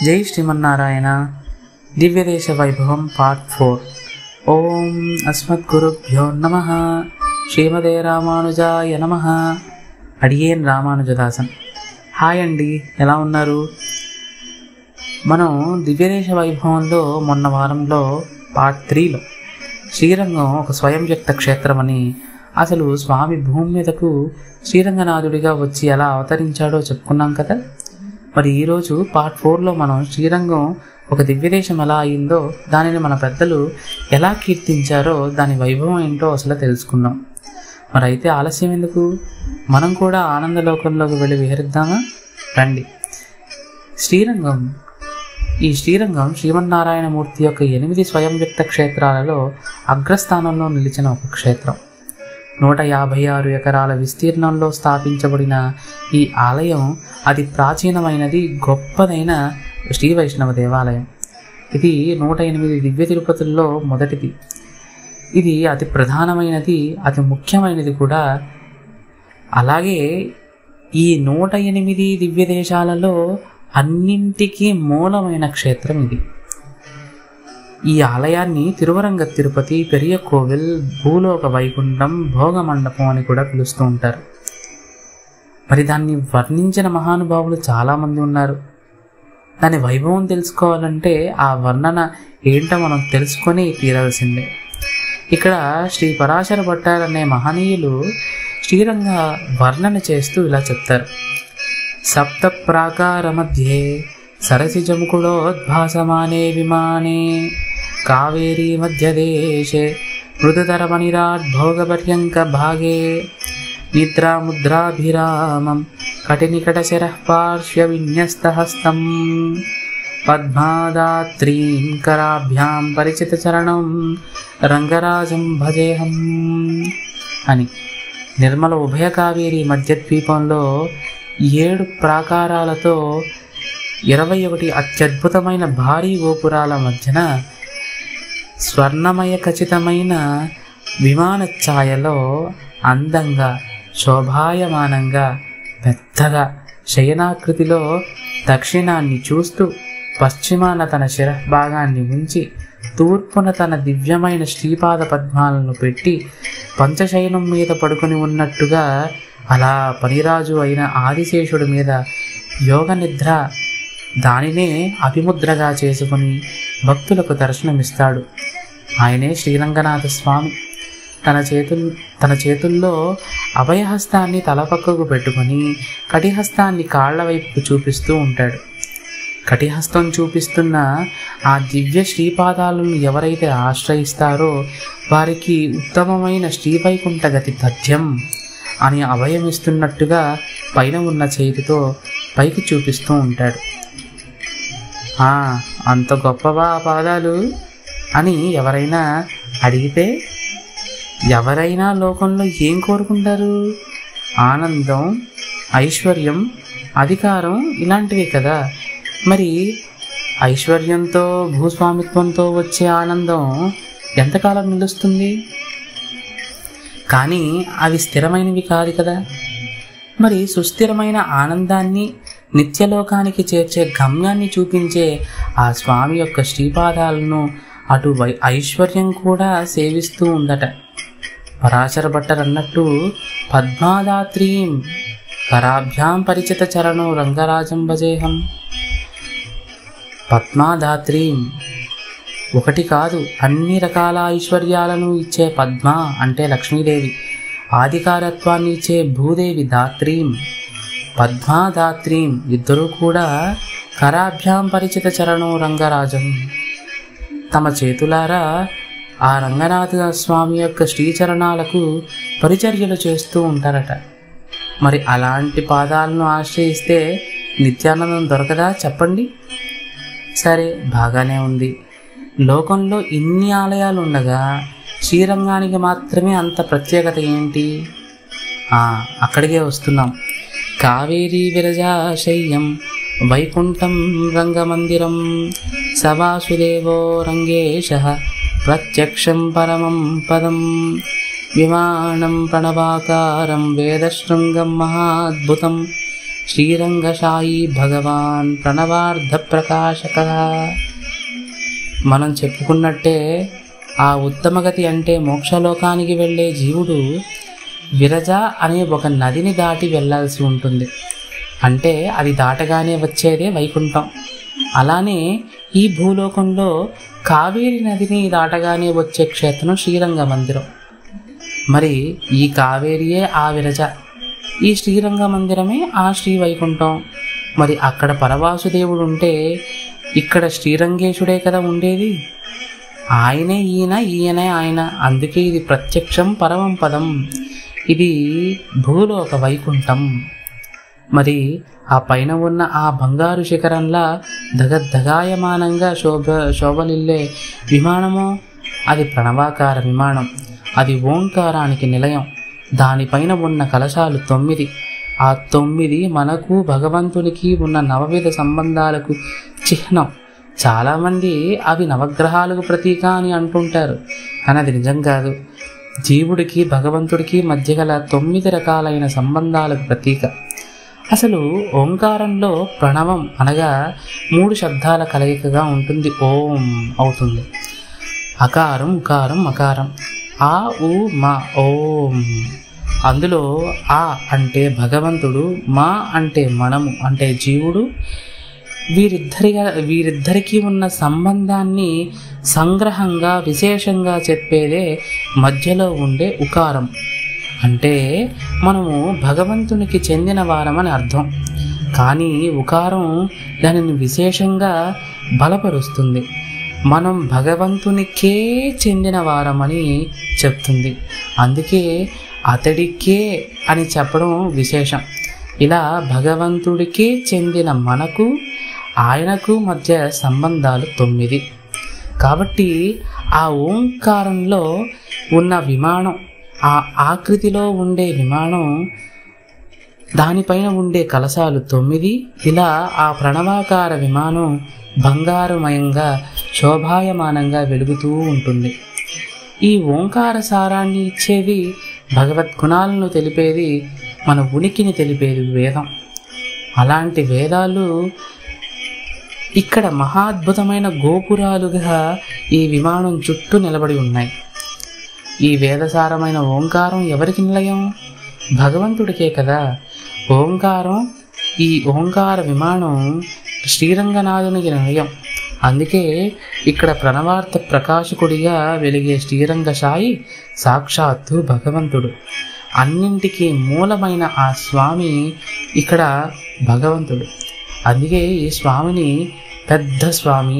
జై శ్రీమన్నారాయణ దివ్యదేశ వైభవం part four ఓం అస్మద్గురుభ్యో నమ శ్రీమదే రామానుజాయ నమ అడియేన్ రామానుజదాసన్ హాయ్ అండి ఎలా ఉన్నారు మనం దివ్యదేశ వైభవంలో మొన్న వారంలో పార్ట్ త్రీలో శ్రీరంగం ఒక స్వయం వ్యక్త క్షేత్రం అని అసలు స్వామి భూమి మీదకు శ్రీరంగనాథుడిగా వచ్చి ఎలా అవతరించాడో చెప్పుకున్నాం కదా మరి ఈరోజు పార్ట్ ఫోర్లో మనం శ్రీరంగం ఒక దివ్యదేశం ఎలా అయిందో దానిని మన పెద్దలు ఎలా కీర్తించారో దాని వైభవం ఏంటో అసలు తెలుసుకుందాం మరి అయితే ఆలస్యం ఎందుకు మనం కూడా ఆనందలోకంలోకి వెళ్ళి విహరిద్దామా రండి శ్రీరంగం ఈ శ్రీరంగం శ్రీమన్నారాయణమూర్తి యొక్క ఎనిమిది స్వయం వ్యక్త క్షేత్రాలలో అగ్రస్థానంలో నిలిచిన ఒక క్షేత్రం నూట యాభై ఆరు ఎకరాల విస్తీర్ణంలో స్థాపించబడిన ఈ ఆలయం అతి ప్రాచీనమైనది గొప్పదైన శ్రీ వైష్ణవ దేవాలయం ఇది నూట ఎనిమిది దివ్య తిరుపతుల్లో మొదటిది ఇది అతి ప్రధానమైనది అతి ముఖ్యమైనది కూడా అలాగే ఈ నూట ఎనిమిది దివ్య దేశాలలో అన్నింటికీ మూలమైన క్షేత్రం ఇది ఈ ఆలయాన్ని తిరువరంగ తిరుపతి పెరియ కోవిల్ భూలోక వైకుంఠం భోగ మండపం అని కూడా పిలుస్తూ ఉంటారు మరి దాన్ని వర్ణించిన మహానుభావులు చాలామంది ఉన్నారు దాని వైభవం తెలుసుకోవాలంటే ఆ వర్ణన ఏంటో మనం తెలుసుకొని తీరాల్సిందే ఇక్కడ శ్రీ పరాశర భట్టారనే మహనీయులు శ్రీరంగ వర్ణన చేస్తూ ఇలా చెప్తారు సప్త ప్రాకార మధ్యే సరసిజముకుడోద్భాసమానే విమానే కావేరీ మధ్యదేశే మృదుతరమణిరాడ్భోగపర్యంక భాగే నిద్రాముద్రాభిరామం కటినికటశరః పార్శ్వ విన్యస్తహస్తం పద్మాదాత్రీం కరాభ్యాం పరిచితచరణం రంగరాజం భజేహం అని నిర్మల ఉభయ కావేరి మధ్యద్వీపంలో ఏడు ప్రాకారాలతో ఇరవై ఒకటి అత్యద్భుతమైన భారీ గోపురాల మధ్యన స్వర్ణమయ ఖచ్చితమైన విమాన ఛాయలో అందంగా శోభాయమానంగా పెద్దగా శయనాకృతిలో దక్షిణాన్ని చూస్తూ పశ్చిమాన తన శిరభాగాన్ని ఉంచి తూర్పున తన దివ్యమైన శ్రీపాద పద్మాలను పెట్టి పంచశయనం మీద పడుకొని ఉన్నట్టుగా అలా పనిరాజు అయిన ఆదిశేషుడి మీద యోగ నిద్ర దానినే అభిముద్రగా చేసుకుని భక్తులకు దర్శనమిస్తాడు ఆయనే శ్రీరంగనాథ స్వామి తన చేతుల్ తన చేతుల్లో అభయహస్తాన్ని తలపక్కకు పెట్టుకొని కటిహస్తాన్ని కాళ్ల వైపుకు చూపిస్తూ ఉంటాడు కటిహస్తం చూపిస్తున్న ఆ దివ్య శ్రీపాదాలను ఎవరైతే ఆశ్రయిస్తారో వారికి ఉత్తమమైన శ్రీవైకుంఠ గతి తథ్యం అని అభయమిస్తున్నట్టుగా పైన ఉన్న చేతితో పైకి చూపిస్తూ ఉంటాడు "ఆ, అంత గొప్పవా ఆ పాదాలు అని ఎవరైనా అడిగితే ఎవరైనా లోకంలో ఏం కోరుకుంటారు ఆనందం ఐశ్వర్యం అధికారం ఇలాంటివి కదా మరి ఐశ్వర్యంతో భూస్వామిత్వంతో వచ్చే ఆనందం ఎంతకాలం నిలుస్తుంది కానీ అవి స్థిరమైనవి కాదు కదా మరి సుస్థిరమైన ఆనందాన్ని నిత్యలోకానికి చేర్చే గమ్యాన్ని చూపించే ఆ స్వామి యొక్క శ్రీపాదాలను అటు వై ఐశ్వర్యం కూడా సేవిస్తూ ఉందట పరాశర భట్టర్ అన్నట్టు పద్మాదాత్రీం కరాభ్యాం పరిచిత చరణో రంగరాజం భజేహం పద్మాదాత్రీం ఒకటి కాదు అన్ని రకాల ఐశ్వర్యాలను ఇచ్చే పద్మ అంటే లక్ష్మీదేవి ఆధికారత్వాన్ని ఇచ్చే భూదేవి దాత్రీం పద్మాదాత్రీం ఇద్దరూ కూడా కరాభ్యాం పరిచిత చరణం రంగరాజం తమ చేతులారా ఆ రంగనాథ స్వామి యొక్క శ్రీచరణాలకు పరిచర్యలు చేస్తూ ఉంటారట మరి అలాంటి పాదాలను ఆశ్రయిస్తే నిత్యానందం దొరకదా చెప్పండి సరే బాగానే ఉంది లోకంలో ఇన్ని ఆలయాలు ఉండగా శ్రీరంగానికి మాత్రమే అంత ప్రత్యేకత ఏంటి ఆ, అక్కడికే వస్తున్నాం కావేరీ విరజాశయ్యం వైకుంఠం రంగమందిరం సవాసుదేవో రంగేశ ప్రత్యక్షం పరమం పదం విమానం ప్రణవాకారం వేదశృంగం మహాద్భుతం శ్రీరంగశాయి భగవాన్ ప్రణవార్ధ ప్రకాశక మనం చెప్పుకున్నట్టే ఆ ఉత్తమగతి అంటే మోక్షలోకానికి వెళ్ళే జీవుడు విరజ అనే ఒక నదిని దాటి వెళ్ళాల్సి ఉంటుంది అంటే అది దాటగానే వచ్చేదే వైకుంఠం అలానే ఈ భూలోకంలో కావేరి నదిని దాటగానే వచ్చే క్షేత్రం శ్రీరంగ మందిరం మరి ఈ కావేరియే ఆ విరజ ఈ శ్రీరంగ మందిరమే ఆ శ్రీ వైకుంఠం మరి అక్కడ పరవాసుదేవుడు ఉంటే ఇక్కడ శ్రీరంగేశుడే కదా ఉండేది ఆయనే ఈయన ఈయనే ఆయన అందుకే ఇది ప్రత్యక్షం పరమం పదం ఇది భూలోక వైకుంఠం మరి ఆ పైన ఉన్న ఆ బంగారు శిఖరంలా దగద్దగాయమానంగా శోభ శోభలిల్లే విమానము అది ప్రణవాకార విమానం అది ఓంకారానికి నిలయం దానిపైన ఉన్న కలశాలు తొమ్మిది ఆ తొమ్మిది మనకు భగవంతునికి ఉన్న నవవిధ సంబంధాలకు చిహ్నం చాలామంది అవి నవగ్రహాలకు ప్రతీక అని అంటుంటారు కానీ అది నిజం కాదు జీవుడికి భగవంతుడికి మధ్య గల తొమ్మిది రకాలైన సంబంధాలకు ప్రతీక అసలు ఓంకారంలో ప్రణవం అనగా మూడు శబ్దాల కలయికగా ఉంటుంది ఓం అవుతుంది అకారం ఉకారం మకారం ఆ ఉ మా ఓం అందులో ఆ అంటే భగవంతుడు మా అంటే మనము అంటే జీవుడు వీరిద్దరిగా వీరిద్దరికీ ఉన్న సంబంధాన్ని సంగ్రహంగా విశేషంగా చెప్పేదే మధ్యలో ఉండే ఉకారం అంటే మనము భగవంతునికి చెందిన వారమని అర్థం కానీ ఉకారం దానిని విశేషంగా బలపరుస్తుంది మనం భగవంతునికే చెందిన వారమని చెప్తుంది అందుకే అతడికే అని చెప్పడం విశేషం ఇలా భగవంతుడికే చెందిన మనకు ఆయనకు మధ్య సంబంధాలు తొమ్మిది కాబట్టి ఆ ఓంకారంలో ఉన్న విమానం ఆ ఆకృతిలో ఉండే విమానం దానిపైన ఉండే కలశాలు తొమ్మిది ఇలా ఆ ప్రణవాకార విమానం బంగారుమయంగా శోభాయమానంగా వెలుగుతూ ఉంటుంది ఈ ఓంకార సారాన్ని ఇచ్చేది భగవద్గుణాలను తెలిపేది మన ఉనికిని తెలిపేది వేదం అలాంటి వేదాలు ఇక్కడ మహాద్భుతమైన గోపురాలుగా ఈ విమానం చుట్టూ నిలబడి ఉన్నాయి ఈ వేదసారమైన ఓంకారం ఎవరికి నిలయం భగవంతుడికే కదా ఓంకారం ఈ ఓంకార విమానం శ్రీరంగనాథునికి నిలయం అందుకే ఇక్కడ ప్రణవార్థ ప్రకాశకుడిగా వెలిగే శ్రీరంగ సాయి సాక్షాత్తు భగవంతుడు అన్నింటికీ మూలమైన ఆ స్వామి ఇక్కడ భగవంతుడు అందుకే ఈ స్వామిని పెద్ద స్వామి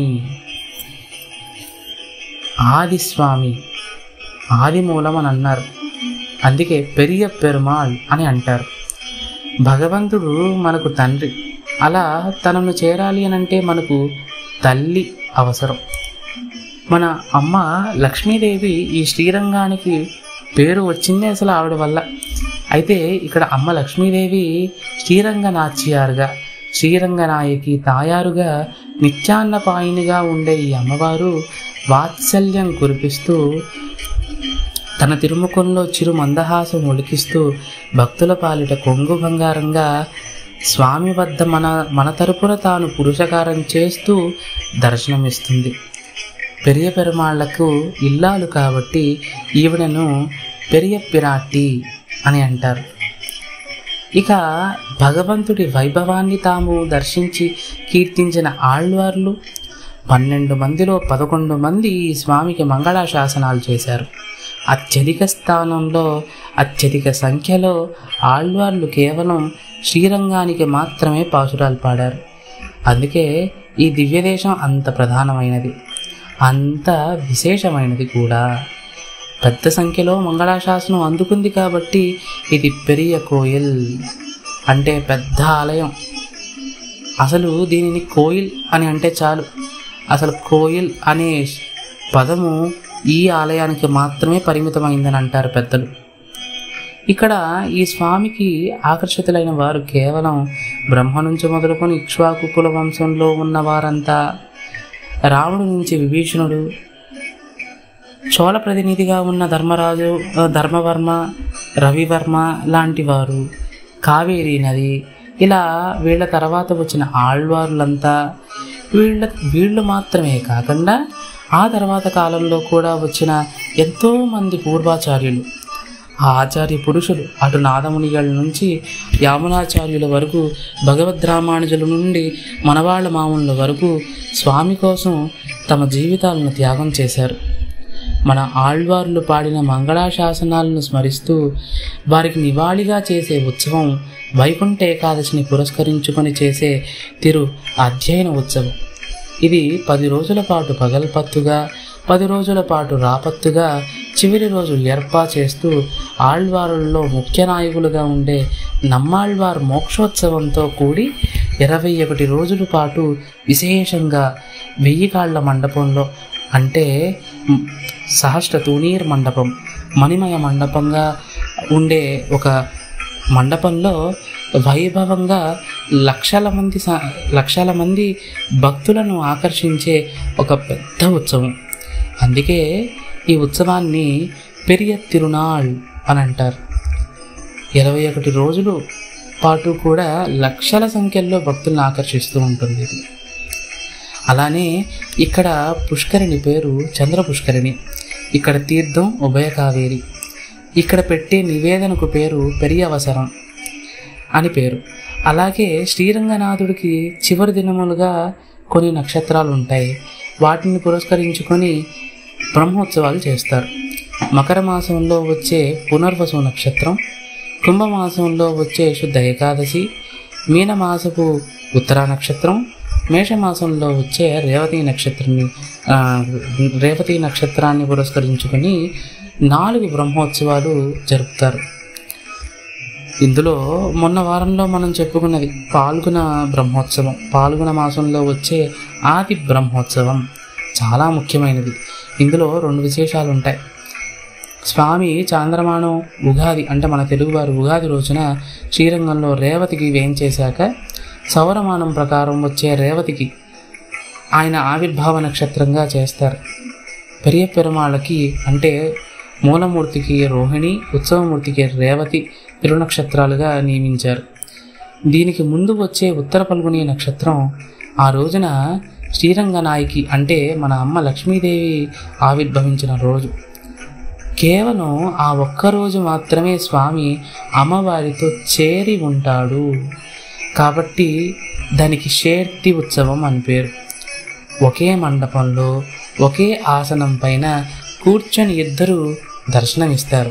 ఆది స్వామి ఆది మూలం అని అన్నారు అందుకే పెరియ పెరుమాళ్ అని అంటారు భగవంతుడు మనకు తండ్రి అలా తనను చేరాలి అని అంటే మనకు తల్లి అవసరం మన అమ్మ లక్ష్మీదేవి ఈ శ్రీరంగానికి పేరు వచ్చిందే అసలు ఆవిడ వల్ల అయితే ఇక్కడ అమ్మ లక్ష్మీదేవి శ్రీరంగ నాచ్యారుగా శ్రీరంగనాయకి తాయారుగా నిత్యాన్నపాయినిగా ఉండే ఈ అమ్మవారు వాత్సల్యం కురిపిస్తూ తన తిరుముఖంలో చిరు మందహాసం ఒలికిస్తూ భక్తుల పాలిట కొంగు బంగారంగా స్వామి వద్ద మన మన తరపున తాను పురుషకారం చేస్తూ దర్శనమిస్తుంది పెరియ పెరుమాళ్లకు ఇల్లాలు కాబట్టి ఈవిడను పెరియ పిరాటి అని అంటారు ఇక భగవంతుడి వైభవాన్ని తాము దర్శించి కీర్తించిన ఆళ్వార్లు పన్నెండు మందిలో పదకొండు మంది ఈ స్వామికి మంగళాశాసనాలు చేశారు అత్యధిక స్థానంలో అత్యధిక సంఖ్యలో ఆళ్వార్లు కేవలం శ్రీరంగానికి మాత్రమే పాసురాలు పాడారు అందుకే ఈ దివ్యదేశం అంత ప్రధానమైనది అంత విశేషమైనది కూడా పెద్ద సంఖ్యలో మంగళాశాసనం అందుకుంది కాబట్టి ఇది పెరియ కోయిల్ అంటే పెద్ద ఆలయం అసలు దీనిని కోయిల్ అని అంటే చాలు అసలు కోయిల్ అనే పదము ఈ ఆలయానికి మాత్రమే పరిమితమైందని అంటారు పెద్దలు ఇక్కడ ఈ స్వామికి ఆకర్షితులైన వారు కేవలం బ్రహ్మ నుంచి మొదలుకొని ఇక్ష్వాకు కుల వంశంలో ఉన్న వారంతా రాముడు నుంచి విభీషణుడు చోళ ప్రతినిధిగా ఉన్న ధర్మరాజు ఆ, ధర్మవర్మ రవివర్మ లాంటి వారు కావేరీ నది ఇలా వీళ్ళ తర్వాత వచ్చిన ఆళ్వార్లంతా వీళ్ళ వీళ్ళు మాత్రమే కాకుండా ఆ తర్వాత కాలంలో కూడా వచ్చిన ఎంతో మంది పూర్వాచార్యులు ఆ ఆచార్య పురుషులు అటు నాదమునిగల నుంచి యామునాచార్యుల వరకు భగవద్ రామానుజుల నుండి మనవాళ్ళ మామూళ్ళ వరకు స్వామి కోసం తమ జీవితాలను త్యాగం చేశారు మన ఆళ్వార్లు పాడిన మంగళాశాసనాలను స్మరిస్తూ వారికి నివాళిగా చేసే ఉత్సవం వైకుంఠ ఏకాదశిని పురస్కరించుకొని చేసే తిరు అధ్యయన ఉత్సవం ఇది పది రోజుల పాటు పగల్పత్తుగా పది రోజుల పాటు రాపత్తుగా చివరి రోజు ఏర్పా చేస్తూ ఆళ్వారుల్లో ముఖ్య నాయకులుగా ఉండే నమ్మాళ్వార్ మోక్షోత్సవంతో కూడి ఇరవై ఒకటి రోజుల పాటు విశేషంగా వెయ్యి కాళ్ల మండపంలో అంటే మ్, సహస్ర తూనీర్ మండపం మణిమయ మండపంగా ఉండే ఒక మండపంలో వైభవంగా లక్షల మంది స- లక్షల మంది భక్తులను ఆకర్షించే ఒక పెద్ద ఉత్సవం అందుకే ఈ ఉత్సవాన్ని పెరియ తిరునాళ్ అని అంటారు ఇరవై ఒకటి రోజులు పాటు కూడా లక్షల సంఖ్యలో భక్తులను ఆకర్షిస్తూ ఉంటుంది ఇది అలానే ఇక్కడ పుష్కరిణి పేరు చంద్ర పుష్కరిణి ఇక్కడ తీర్థం ఉభయ కావేరి ఇక్కడ పెట్టే నివేదనకు పేరు పెరియవసరం అని పేరు అలాగే శ్రీరంగనాథుడికి చివరి దినములుగా కొన్ని నక్షత్రాలు ఉంటాయి వాటిని పురస్కరించుకొని బ్రహ్మోత్సవాలు చేస్తారు మకర మాసంలో వచ్చే పునర్వసు నక్షత్రం కుంభమాసంలో వచ్చే శుద్ధ ఏకాదశి మీనమాసపు ఉత్తరా నక్షత్రం మేషమాసంలో వచ్చే రేవతి నక్షత్రాన్ని ఆ, రేవతి నక్షత్రాన్ని పురస్కరించుకొని నాలుగు బ్రహ్మోత్సవాలు జరుపుతారు ఇందులో మొన్న వారంలో మనం చెప్పుకున్నది పాల్గొన బ్రహ్మోత్సవం పాల్గొన మాసంలో వచ్చే ఆది బ్రహ్మోత్సవం చాలా ముఖ్యమైనది ఇందులో రెండు విశేషాలు ఉంటాయి స్వామి చాంద్రమానం ఉగాది అంటే మన తెలుగువారి ఉగాది రోజున శ్రీరంగంలో రేవతికి వేయించేశాక సౌరమానం ప్రకారం వచ్చే రేవతికి ఆయన ఆవిర్భావ నక్షత్రంగా చేస్తారు పెరియ పెరుమాళ్ళకి అంటే మూలమూర్తికి రోహిణి ఉత్సవమూర్తికి రేవతి తిరునక్షత్రాలుగా నియమించారు దీనికి ముందు వచ్చే ఉత్తర పల్గొని నక్షత్రం ఆ రోజున శ్రీరంగనాయకి అంటే మన అమ్మ లక్ష్మీదేవి ఆవిర్భవించిన రోజు కేవలం ఆ ఒక్క రోజు మాత్రమే స్వామి అమ్మవారితో చేరి ఉంటాడు కాబట్టి దానికి షేర్తి ఉత్సవం అని పేరు ఒకే మండపంలో ఒకే ఆసనం పైన కూర్చొని ఇద్దరు దర్శనమిస్తారు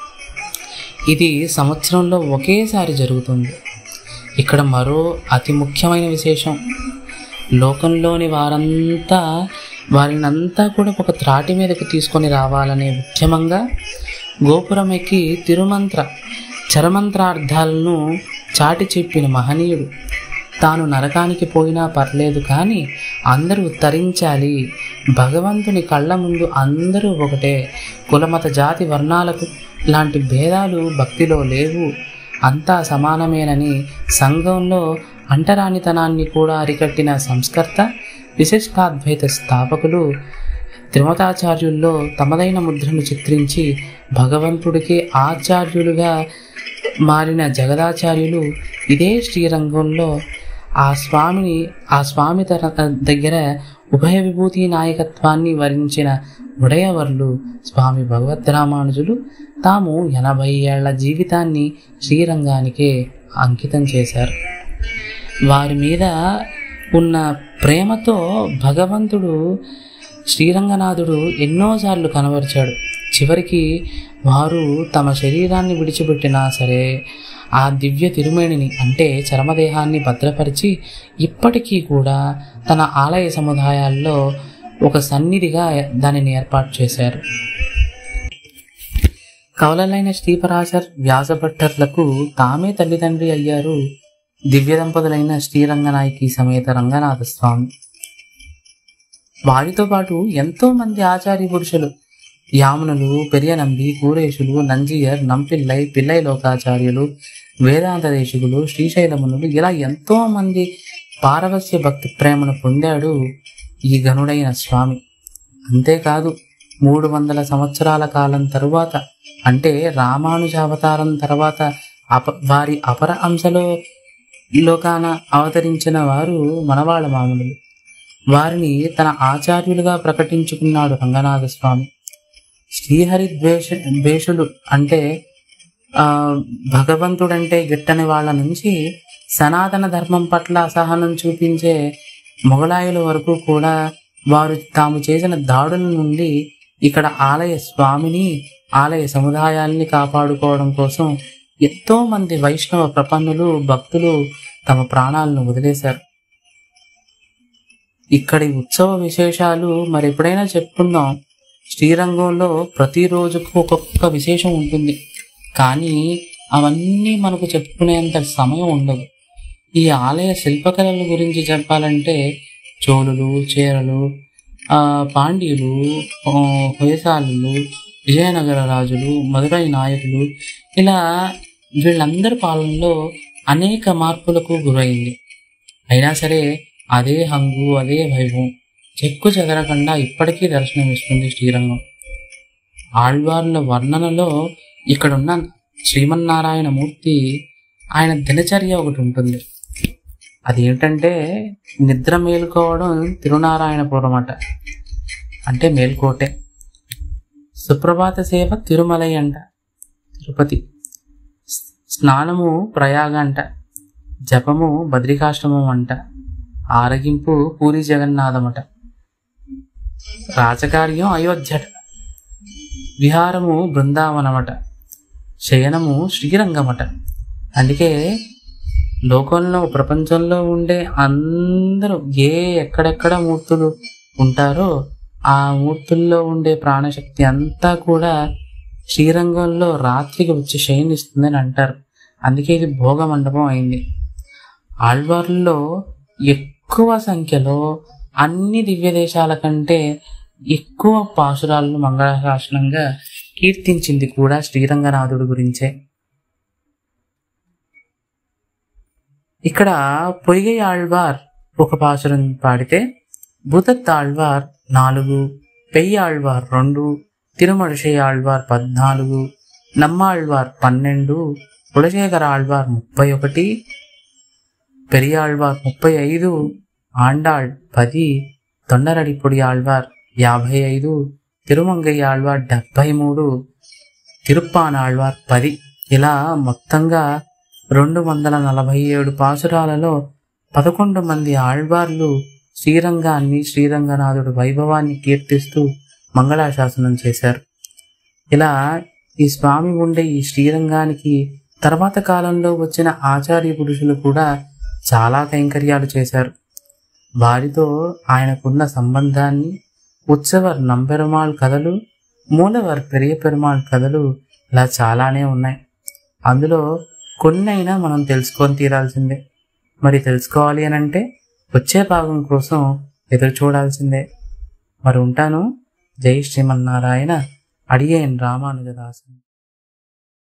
ఇది సంవత్సరంలో ఒకేసారి జరుగుతుంది ఇక్కడ మరో అతి ముఖ్యమైన విశేషం లోకంలోని వారంతా వారినంతా కూడా ఒక త్రాటి మీదకు తీసుకొని రావాలనే ఉద్యమంగా గోపురం ఎక్కి తిరుమంత్ర చరమంత్రార్థాలను చాటి చెప్పిన మహనీయుడు తాను నరకానికి పోయినా పర్లేదు కానీ అందరూ తరించాలి భగవంతుని కళ్ళ ముందు అందరూ ఒకటే కులమత జాతి వర్ణాలకు లాంటి భేదాలు భక్తిలో లేవు అంతా సమానమేనని సంఘంలో అంటరానితనాన్ని కూడా అరికట్టిన సంస్కర్త విశిష్టాద్వైత స్థాపకులు త్రిమతాచార్యుల్లో తమదైన ముద్రను చిత్రించి భగవంతుడికి ఆచార్యులుగా మారిన జగదాచార్యులు ఇదే శ్రీరంగంలో ఆ స్వామిని ఆ స్వామి తర దగ్గర ఉభయ విభూతి నాయకత్వాన్ని వరించిన ఉడయవర్లు స్వామి భగవద్రామానుజులు తాము ఎనభై ఏళ్ల జీవితాన్ని శ్రీరంగానికే అంకితం చేశారు వారి మీద ఉన్న ప్రేమతో భగవంతుడు శ్రీరంగనాథుడు ఎన్నోసార్లు కనబరిచాడు చివరికి వారు తమ శరీరాన్ని విడిచిపెట్టినా సరే ఆ దివ్య తిరుమేణిని అంటే చర్మదేహాన్ని భద్రపరిచి ఇప్పటికీ కూడా తన ఆలయ సముదాయాల్లో ఒక సన్నిధిగా దానిని ఏర్పాటు చేశారు కవలలైన శ్రీపరాశర్ వ్యాసభట్టర్లకు తామే తల్లిదండ్రి అయ్యారు దివ్య దంపతులైన శ్రీరంగనాయకి సమేత రంగనాథ స్వామి వారితో పాటు ఎంతో మంది ఆచార్య పురుషులు యామునులు పెరియనంబి కూరేషులు నంజియర్ నంపిల్లై పిల్లై లోకాచార్యులు వేదాంత దేశికులు శ్రీశైలమునులు ఇలా ఎంతో మంది పారవస్య భక్తి ప్రేమను పొందాడు ఈ గనుడైన స్వామి అంతేకాదు మూడు వందల సంవత్సరాల కాలం తరువాత అంటే రామానుజ అవతారం తర్వాత అప వారి అపర అంశలో లోకాన అవతరించిన వారు మనవాళ్ళ మామూలు వారిని తన ఆచార్యులుగా ప్రకటించుకున్నాడు రంగనాథ స్వామి శ్రీహరి ద్వేష ద్వేషులు అంటే ఆ భగవంతుడంటే గిట్టని వాళ్ళ నుంచి సనాతన ధర్మం పట్ల అసహనం చూపించే మొఘలాయుల వరకు కూడా వారు తాము చేసిన దాడుల నుండి ఇక్కడ ఆలయ స్వామిని ఆలయ సముదాయాల్ని కాపాడుకోవడం కోసం ఎంతో మంది వైష్ణవ ప్రపన్నులు భక్తులు తమ ప్రాణాలను వదిలేశారు ఇక్కడి ఉత్సవ విశేషాలు మరి ఎప్పుడైనా చెప్పుకుందాం శ్రీరంగంలో ప్రతిరోజుకు ఒక్కొక్క విశేషం ఉంటుంది కానీ అవన్నీ మనకు చెప్పుకునేంత సమయం ఉండదు ఈ ఆలయ శిల్పకళల గురించి చెప్పాలంటే చోళులు చేరలు ఆ, పాండ్యులు ఆ, హొయసాలులు విజయనగర రాజులు మదురై నాయకులు ఇలా వీళ్ళందరి పాలనలో అనేక మార్పులకు గురైంది అయినా సరే అదే హంగు అదే వైభవం చెక్కు చెదరకుండా ఇప్పటికీ దర్శనమిస్తుంది శ్రీరంగం ఆళ్వార్ల వర్ణనలో ఇక్కడున్న శ్రీమన్నారాయణ మూర్తి ఆయన దినచర్య ఒకటి ఉంటుంది అది ఏంటంటే నిద్ర మేలుకోవడం తిరునారాయణపురం అట అంటే మేల్కోటే సుప్రభాత సేవ తిరుమలై అంట తిరుపతి స్నానము ప్రయాగ అంట జపము బద్రికాశ్రమం అంట ఆరగింపు పూరి జగన్నాథమట రాజకార్యం అయోధ్యట విహారము బృందావనమట శయనము శ్రీరంగమట అందుకే లోకంలో ప్రపంచంలో ఉండే అందరూ ఏ ఎక్కడెక్కడ మూర్తులు ఉంటారో ఆ మూర్తుల్లో ఉండే ప్రాణశక్తి అంతా కూడా శ్రీరంగంలో రాత్రికి వచ్చి శయనిస్తుందని అంటారు అందుకే ఇది భోగ మండపం అయింది ఆళ్వార్లలో ఎక్కువ సంఖ్యలో అన్ని దివ్య దేశాల కంటే ఎక్కువ పాసురాలను మంగళశాసనంగా కీర్తించింది కూడా శ్రీరంగనాథుడి గురించే ఇక్కడ పొయ్యి ఆళ్వార్ ఒక పాసురం పాడితే భూతత్ ఆళ్వార్ నాలుగు పెయ్యి ఆళ్వార్ రెండు తిరుమడిషై ఆళ్వార్ పద్నాలుగు నమ్మాళ్వార్ పన్నెండు కులశేఖర ఆళ్వార్ ముప్పై ఒకటి పెరియాళ్వార్ ముప్పై ఐదు ఆండాళ్ పది తొండరడిపొడి ఆళ్వార్ యాభై ఐదు తిరుమంగయ్య ఆళ్వార్ డెబ్బై మూడు తిరుప్పాన ఆళ్వార్ పది ఇలా మొత్తంగా రెండు వందల నలభై ఏడు పాసురాలలో పదకొండు మంది ఆళ్వార్లు శ్రీరంగాన్ని శ్రీరంగనాథుడు వైభవాన్ని కీర్తిస్తూ మంగళాశాసనం చేశారు ఇలా ఈ స్వామి ఉండే ఈ శ్రీరంగానికి తర్వాత కాలంలో వచ్చిన ఆచార్య పురుషులు కూడా చాలా కైంకర్యాలు చేశారు వారితో ఆయనకున్న సంబంధాన్ని ఉత్సవర్ నంపెరుమాళ్ కథలు మూలవర్ పెరియ పెరుమాళ్ కథలు ఇలా చాలానే ఉన్నాయి అందులో కొన్నైనా మనం తెలుసుకొని తీరాల్సిందే మరి తెలుసుకోవాలి అని అంటే వచ్చే భాగం కోసం ఎదురు చూడాల్సిందే మరి ఉంటాను జై శ్రీమన్నారాయణ అడిగేన్ రామానుజదాసన్